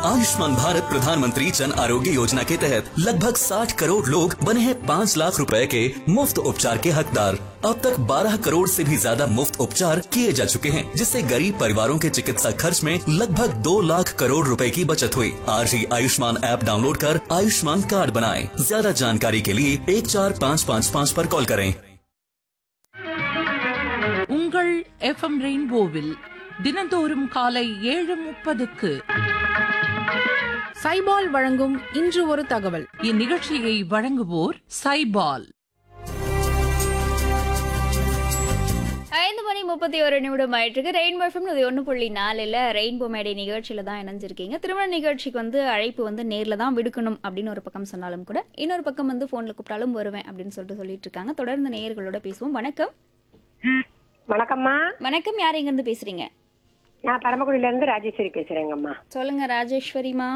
आयुष्मान भारत प्रधानमंत्री जन आरोग्य योजना के तहत लगभग 60 करोड़ लोग बने हैं 5 लाख रुपए के मुफ्त उपचार के हकदार अब तक 12 करोड़ से भी ज्यादा मुफ्त उपचार किए जा चुके हैं जिससे गरीब परिवारों के चिकित्सा खर्च में लगभग 2 लाख करोड़ रुपए की बचत हुई आज ही आयुष्मान ऐप डाउनलोड कर आयुष्मान कार्ड बनाएं ज्यादा जानकारी के लिए एक चार पाँच पाँच पाँच पर कॉल करें உங்கள் எஃப்எம் ரெயின்போவில் தினந்தோறும் காலை ஏழு முப்பதுக்கு சைபால் வழங்கும் இன்று ஒரு தகவல் இந்நிகழ்ச்சியை வழங்குவோர் சைபால் ஐந்து மணி முப்பத்தி ஒரு நிமிடம் ஆயிட்டு ரெயின்போ எஃப்எம் இது ஒன்று புள்ளி நாலில் ரெயின்போ மேடை நிகழ்ச்சியில் தான் இணைஞ்சிருக்கீங்க திருமண நிகழ்ச்சிக்கு வந்து அழைப்பு வந்து நேரில் தான் விடுக்கணும் அப்படின்னு ஒரு பக்கம் சொன்னாலும் கூட இன்னொரு பக்கம் வந்து ஃபோனில் கூப்பிட்டாலும் வருவேன் அப்படின்னு சொல்லிட்டு சொல்லிட்டு இருக்காங்க தொடர்ந்து நேயர்களோட பேசுவோம் வணக்கம் வணக்கம்மா வணக்கம் யார் எங்கேருந்து பேசுறீங்க நான் பரமக்குடியில இருந்து ராஜேஸ்வரி பேசுறேங்கம்மா சொல்லுங்க ராஜேஸ்வரிமா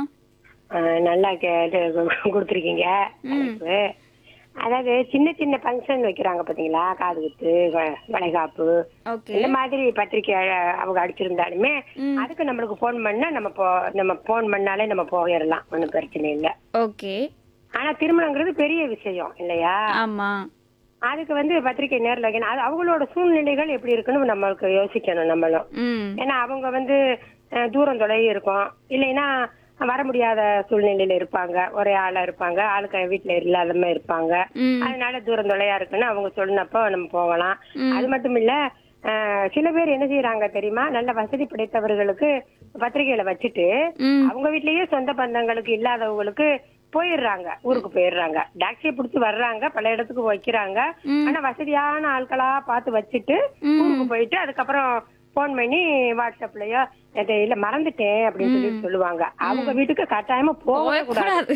ஆஹ் நல்லா கே- இது கொடுத்துருக்கீங்க தலைப்பு. அதாவது சின்ன சின்ன ஃபங்க்ஷன் வைக்கிறாங்க பாத்தீங்களா காது குத்து வ- வளைகாப்பு ஓகே இந்த மாதிரி பத்திரிக்கை அஹ், அவங்க அடிச்சிருந்தாலுமே அதுக்கு நம்மளுக்கு ஃபோன் பண்ணா நம்ம போ நம்ம ஃபோன் பண்ணாலே நம்ம போயிடலாம் ஒன்றும் பிரச்சனை இல்லை ஓகே ஆனா திருமணங்கிறது பெரிய விஷயம் இல்லையா ஆமா அதுக்கு வந்து பத்திரிக்கை நேரில் வைக்கணும் அது அவங்களோட சூழ்நிலைகள் எப்படி இருக்குன்னு நம்மளுக்கு யோசிக்கணும் நம்மளும் ம் ஏன்னா அவங்க வந்து அஹ், தூரம் தொலைவி இருக்கும் இல்லைன்னா வர முடியாத சூழ்நிலையில இருப்பாங்க ஒரே ஆளா இருப்பாங்க ஆளுக்கு வீட்டுல இல்லாதம இருப்பாங்க ம். அதனால தூரம் தொலையா இருக்குன்னு அவங்க சொன்னப்போ நம்ம போகலாம் அது மட்டும் இல்ல அஹ், சில பேர் என்ன செய்யறாங்க தெரியுமா நல்ல வசதி படைத்தவர்களுக்கு பத்திரிகையில வச்சுட்டு ம். அவங்க வீட்லயே சொந்த பந்தங்களுக்கு இல்லாதவங்களுக்கு போயிடுறாங்க ஊருக்கு போயிடுறாங்க டாக்ஸியை பிடிச்சி வர்றாங்க பல இடத்துக்கு வைக்கிறாங்க ஆனா வசதியான ஆட்களா பார்த்து வச்சுட்டு ஊருக்கு போயிட்டு அதுக்கப்புறம் போன் பண்ணி வாட்ஸ்அப்லயோ இது இல்ல மறந்துட்டேன் அப்படின்னு சொல்லி சொல்லுவாங்க அவங்க வீட்டுக்கு கட்டாயமா போகவே கூடாது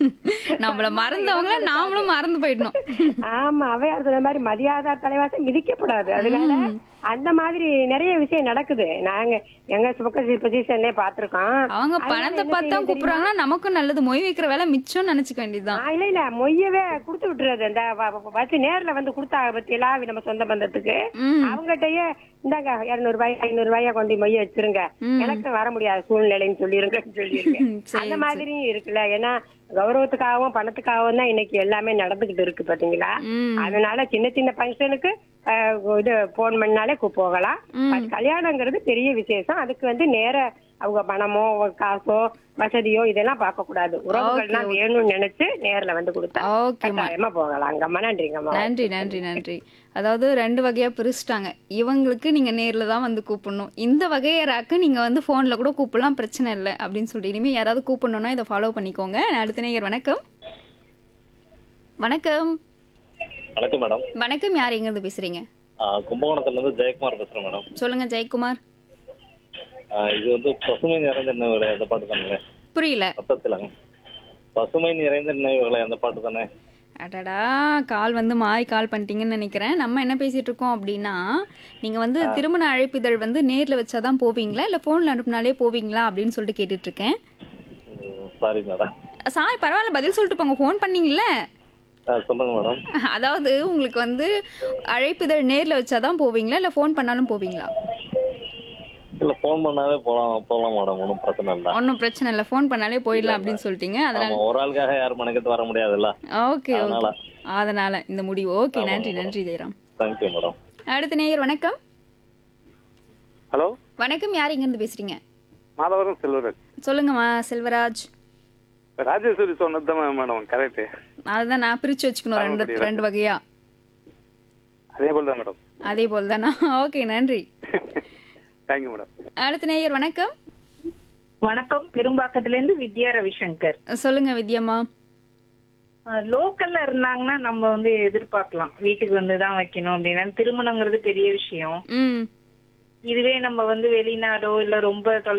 நம்மள மறந்தவங்கள நாமளும் மறந்து போயிடணும் ஆமா அவையார் சொன்ன மாதிரி மரியாதை தலைவாசம் மிதிக்கப்படாது அதனால அந்த மாதிரி நிறைய விஷயம் நடக்குது நாங்க எங்க சுபக்க பொசிஷன்ல பாத்திருக்கோம் அவங்க அதனால பணத்தை என்ன பார்த்தா செய்ய தெரியுமா? கூப்பிடுறாங்கன்னா நமக்கும் நல்லது மொய் வைக்கிற வேலை மிச்சம் நினைச்சுக்க வேண்டியதுதான் ஆ, இல்ல இல்ல மொய்யவே கொடுத்து விட்டுறது இந்த வ- வ- வச்சு நேர்ல வந்து கொடுத்தா பத்தியெல்லாம் நம்ம சொந்த பந்தத்துக்கு ம். அவங்ககிட்டயே இந்தாங்க இருநூறு ரூபாய் ஐநூறு ரூபாயா கொண்டு மொய்ய வச்சிருங்க எனக்கு வர முடியாத சூழ்நிலைன்னு சொல்லிருங்கன்னு சொல்லிருங்க சரி, அந்த மாதிரியும் இருக்குல்ல ஏன்னா கௌரவத்துக்காகவும் பணத்துக்காகவும் தான் இன்னைக்கு எல்லாமே நடந்துகிட்டு இருக்கு பாத்தீங்களா ம். அதனால சின்ன சின்ன ஃபங்க்ஷனுக்கு இது போன் பண்ணாலே கூ- போகலாம் அது கல்யாணங்கிறது பெரிய விசேஷம் அதுக்கு வந்து நேர அவங்க பணமோ காசோ வசதியோ இதெல்லாம் பார்க்க கூடாது உறவுகள்லாம் வேணும்னு நினைச்சு நேர்ல வந்து கொடுத்தா ஓகேம்மா கட்டாயமா போகலாம் அங்கம்மா நன்றிங்கம்மா நன்றி நன்றி நன்றி அதாவது ரெண்டு வகையா பிரிச்சுட்டாங்க இவங்களுக்கு நீங்க நேர்ல தான் வந்து கூப்பிடணும் இந்த வகையராக்கு நீங்க வந்து போன்ல கூட கூப்பிடலாம் பிரச்சனை இல்லை அப்படின்னு சொல்லிட்டு இனிமே யாராவது கூப்பிடணும்னா இதை ஃபாலோ பண்ணிக்கோங்க அடுத்த நேயர் வணக்கம் வணக்கம் வணக்கம் மேடம் வணக்கம் யார் எங்க இருந்து பேசுறீங்க ஆ, கும்பகோணத்துல இருந்து ஜெயக்குமார் பேசுறேன் மேடம் சொல்லுங்க ஜெயக்குமார் ஆ, இது வந்து பசுமை நிறைந்த நினைவுகளை அந்த பாட்டு தானே புரியல சத்தத்திலங்க பசுமை நிறைந்த நினைவுகளை அந்த பாட்டு தானே அடடா கால் வந்து மாறி கால் பண்ணிட்டீங்கன்னு நினைக்கிறேன் நம்ம என்ன பேசிட்டு இருக்கோம் அப்படின்னா நீங்க வந்து திருமண அழைப்பிதழ் வந்து நேர்ல வச்சாதான் போவீங்களா இல்ல போன்ல அனுப்புனாலே போவீங்களா அப்படின்னு சொல்லிட்டு கேட்டுட்டு இருக்கேன் சாரி மேடம் சார் பரவாயில்ல பதில் சொல்லிட்டு போங்க ஃபோன் பண்ணீங்கல்ல ஆ, சொல்லுங்க மேடம் அதாவது உங்களுக்கு வந்து அழைப்பிதழ் நேர்ல வச்சாதான் போவீங்களா இல்ல ஃபோன் பண்ணாலும் போவீங்களா இல்ல ஃபோன் பண்ணாவே போலாம் போலாம் மேடம் ஒன்றும் பிரச்சனை இல்லை ஒன்றும் பிரச்சனை இல்லை ஃபோன் பண்ணாலே போயிடலாம் அப்படின்னு சொல்லிட்டீங்க அதனால ஆமா ஒரு ஆளுக்காக யாரும் மனக்கத்து வர முடியாதுல்ல ஓகே அதனால. ஓகே அதனால இந்த முடிவு ஓகே நன்றி நன்றி ஜெயராம் தேங்க்யூ மேடம் அடுத்த நேயர் வணக்கம் ஹலோ வணக்கம் யார் இங்க இருந்து பேசுறீங்க மாதவரம் செல்வராஜ் சொல்லுங்கம்மா செல்வராஜ் ராஜேஸ்வரி சொன்னது தான் மேடம் கரெக்ட் அதுதான் நான் பிரிச்சு வச்சுக்கணும் ரெண்டு முடியல. ரெண்டு வகையா அதே போல் தான் மேடம் அதே போல் தானா ஓகே நன்றி தேங்க்யூ மேடம் அடுத்த நேயர் வணக்கம் வணக்கம் பெரும்பாக்கத்துல இருந்து வித்யா ரவிசங்கர் சொல்லுங்க வித்யம்மா அஹ் லோக்கல்ல இருந்தாங்கன்னா நம்ம வந்து எதிர்பார்க்கலாம் வீட்டுக்கு வந்து தான் வைக்கணும் அப்படின்னா திருமணங்கிறது பெரிய விஷயம் ம் இதுவே நம்ம வந்து வெளிநாடோ இல்ல ரொம்ப தொலை